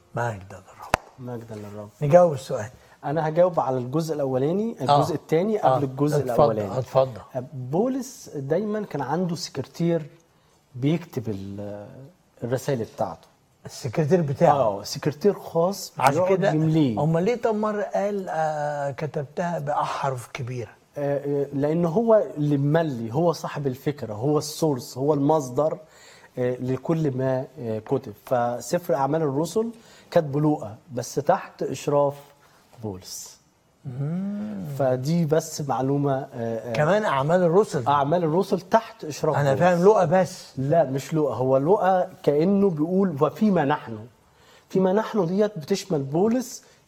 مجدا للرب مجدا للرب نجاوب السؤال انا هجاوب على الجزء الاولاني الجزء الثاني قبل الجزء اتفضل، الاولاني اتفضل بولس دايما كان عنده سكرتير بيكتب ال- الرسائل بتاعته السكرتير بتاعه اه سكرتير خاص عشان بيقعد كده يمليه امال ليه طب مره قال آه كتبتها باحرف كبيره آه، آه، لان هو اللي مملي هو صاحب الفكره هو السورس هو المصدر آه، لكل ما آه، كتب فسفر اعمال الرسل كاتبه لوقا بس تحت اشراف بولس فدي بس معلومه آه، آه، كمان اعمال الرسل اعمال الرسل تحت اشراف انا بولس. فاهم لقى بس لا مش لقا هو لقا كانه بيقول وفيما نحن فيما نحن ديت بتشمل بولس